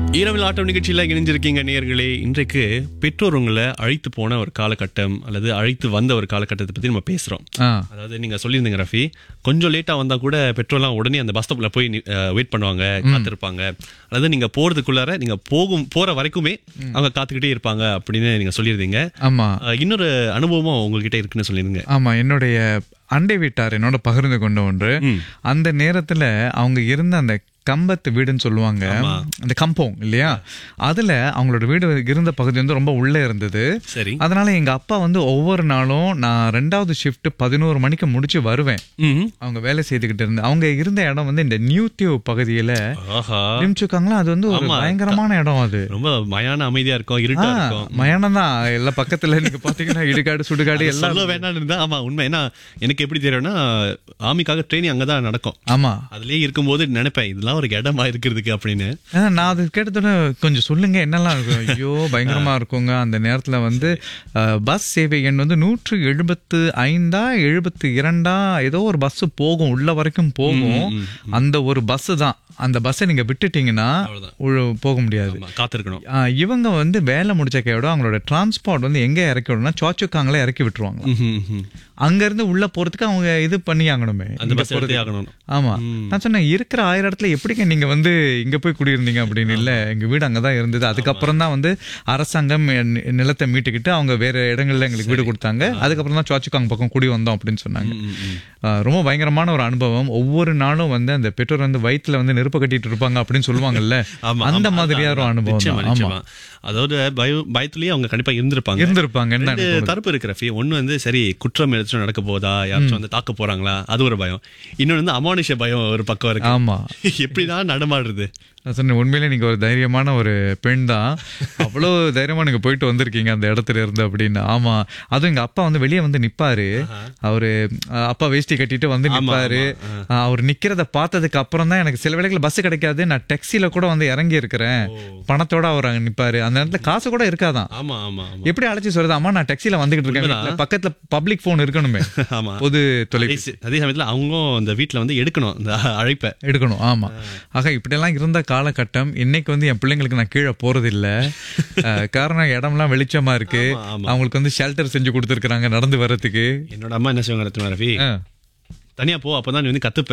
ஈரவில் ஆட்டம் நிகழ்ச்சியில் இணைஞ்சிருக்கீங்க நேயர்களே இன்றைக்கு பெற்றோர் உங்களை அழைத்து போன ஒரு காலகட்டம் அல்லது அழைத்து வந்த ஒரு காலகட்டத்தை பத்தி நம்ம பேசுறோம் ஆ அதாவது நீங்க சொல்லியிருந்தீங்க ரஃபி கொஞ்சம் லேட்டா வந்தா கூட பெட்ரோல்லாம் உடனே அந்த பஸ் ஸ்டாப்ல போய் வெயிட் பண்ணுவாங்க காத்திருப்பாங்க அல்லது நீங்க போறதுக்குள்ளார நீங்க போகும் போற வரைக்குமே அவங்க காத்துக்கிட்டே இருப்பாங்க அப்படின்னு நீங்க சொல்லியிருந்தீங்க ஆமா அஹ், இன்னொரு அனுபவமும் உங்ககிட்ட இருக்குன்னு சொல்லியிருந்தீங்க ஆமா என்னுடைய அண்டை வீட்டார் என்னோட பகிர்ந்து கொண்ட ஒன்று ம். அந்த நேரத்துல அவங்க இருந்த அந்த கம்பத்து வீடுன்னு சொல்லுவாங்க அந்த கம்போங் இல்லையா அதுல அவங்களோட வீடு இருந்த பகுதி வந்து ரொம்ப உள்ளே இருந்தது சரி அதனால எங்க அப்பா வந்து ஒவ்வொரு நாளும் நான் ரெண்டாவது ஷிஃப்ட் பதினோரு மணிக்கு முடிச்சு வருவேன் ம் அவங்க வேலை செய்துகிட்டு இருந்து அவங்க இருந்த இடம் வந்து இந்த நியூ தியூ பகுதியில ஆஹா நிமிச்சுக்காங்களா அது வந்து ஒரு ஆமா. பயங்கரமான இடம் அது ரொம்ப மயான அமைதியா இருக்கும் இருட்டா இருக்கும் மயானம் தான் எல்லாம் பக்கத்துல நீங்க பாத்தீங்கன்னா இடுகாடு சுடுகாடு அது எல்லாம் சொல்ல வேண்டாம்னு இருந்தா ஆமா உண்மை ஏன்னா எனக்கு எப்படி தெரியும்னா ஆமிக்காக ட்ரைனிங் அங்கதான் நடக்கும் ஆமா அதுலயே இருக்கும்போது நினைப்பேன் இதெல்லாம் ஒரு இடமா இருக்கிறதுக்கு அப்படின்னு ஆ, நான் அது கேட்டதோட கொஞ்சம் சொல்லுங்க என்னெல்லாம் இருக்கும் ஐயோ பயங்கரமா இருக்குங்க அந்த நேரத்துல வந்து அஹ், பஸ் சேவை எண் வந்து நூற்று எழுபத்து ஐந்தா எழுபத்து இரண்டா ஏதோ ஒரு பஸ் போகும் உள்ள வரைக்கும் போகும் அந்த ஒரு பஸ் தான் அந்த பஸ்ஸை நீங்க விட்டுட்டீங்கன்னா அவ்வளவுதான். உள்ள- போக முடியாது ஆமா, காத்திருக்கணும் ஆ, இவங்க வந்து வேலை முடிச்ச கையோட அவங்களோட டிரான்ஸ்போர்ட் வந்து எங்க இறக்கி விடணும்னா சோச்சுக்காங்களே இறக்கி விட்டுருவாங்க ம்ஹும், ம்ஹும். அங்க இருந்து உள்ள போறதுக்கு அவங்க இது பண்ணி ஆகணுமே அந்த பஸ் எடுத்தே ஆகணும் ஆமா நான் சொன்னேன் இருக்கிற ஆயிரம் இடத்துல எப்படிங்க நீங்க வந்து இங்க போய் குடியிருந்தீங்க அப்படின்னு இல்ல எங்க வீடு அங்கதான் இருந்தது அதுக்கப்புறம் தான் வந்து அரசாங்கம் நி- நிலத்தை மீட்டுக்கிட்டு அவங்க வேற இடங்கள்ல எங்களுக்கு வீடு கொடுத்தாங்க அதுக்கப்புறம் தான் சோச்சுக்காங்க பக்கம் குடி வந்தோம் அப்படின்னு சொன்னாங்க ம், ம். ஆ, ரொம்ப பயங்கரமான ஒரு அனுபவம் ஒவ்வொரு நாளும் வந்து அந்த பெற்றோர் வந்து வயித்துல வந்து நெருப்பு கட்டிட்டு இருப்பாங்க அப்படின்னு சொல்லுவாங்கல்ல ஆமா, அந்த ஆமா, மாதிரியா ஒரு அதான், அனுபவம் நிச்சயமா, தான். ஆமா நிச்சயமா. அதாவது பய- பயத்திலேயே அவங்க கண்டிப்பா இருந்திருப்பாங்க இருந்திருப்பாங்கன்னு தான் ரெண்டு எனக்கு தோணுது. தரப்பு இருக்கு ரஃபி ஒண்ணு வந்து சரி குற்றம் ஏதாச்சும் நடக்க போதா யாராச்சும் வந்து தாக்க போறாங்களா அது ஒரு பயம் இன்னொன்னு வந்து அமானுஷ பயம் ஒரு பக்கம் இருக்கு ஆமா எப்படிதான் நடமாடுறது நான் சொன்னேன் உண்மையிலே நீங்க ஒரு தைரியமான ஒரு பெண் தான் அவ்வளோ தைரியமா நீங்க போயிட்டு வந்திருக்கீங்க அந்த இடத்துல இருந்து அப்படின்னு ஆமா அதுவும் எங்க அப்பா வந்து வெளியே வந்து நிப்பாரு அவரு அஹ், அப்பா வேஷ்டி கட்டிட்டு வந்து நிப்பாரு அஹ், அவர் நிக்கிறத பார்த்ததுக்கு அப்புறம் தான் எனக்கு சில வேளைகள் பஸ் கிடைக்காது நான் டாக்ஸில கூட வந்து இறங்கி இருக்கிறேன் பணத்தோட அவர் அங்க நிப்பாரு அந்த நேரத்துல காசு கூட இருக்காதான் ஆமா ஆமா ஆமா எப்படி அழைச்சி சொல்றது அம்மா நான் டாக்ஸில வந்துகிட்டு இருக்கேன் வீட்டுல. பக்கத்துல பப்ளிக் போன் இருக்கணுமே ஆமா பொது தொலைபேசி அதே அதே சமயத்துல அவங்களும் அந்த வீட்ல வந்து எடுக்கணும் இந்த அழைப்பை எடுக்கணும் ஆமா ஆக இப்படியெல்லாம் இருந்த காலகட்டம் இன்னைக்கு வந்து என் பிள்ளைங்களுக்கு நான் கீழே போறது இல்ல அஹ், காரணம் இடம்லாம் வெளிச்சமா இருக்கு ஆமா, ஆமா. அவங்களுக்கு வந்து ஷெல்டர் செஞ்சு கொடுத்துருக்காங்க நடந்து வர்றதுக்கு என்னோட அம்மா என்ன செய்வாங்க ரத்னா ரவி அஹ், தனியா போ அப்பதான் நீ வந்து கத்துப்ப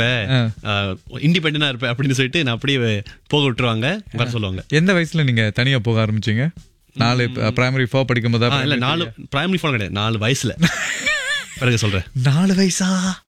இண்டிபெண்டா இருப்ப அப்படின்னு சொல்லிட்டு நான் அப்படியே போக விட்டுருவாங்க வர சொல்லுவாங்க எந்த வயசுல நீங்க தனியா போக ஆரம்பிச்சீங்க நாலு பிரைமரி ஃபோர் படிக்கும் போதா ஆ, இல்ல நாலு பிரைமரி போன் கிடையாது நாலு வயசுல பிறகு சொல்றேன் நாலு வயசா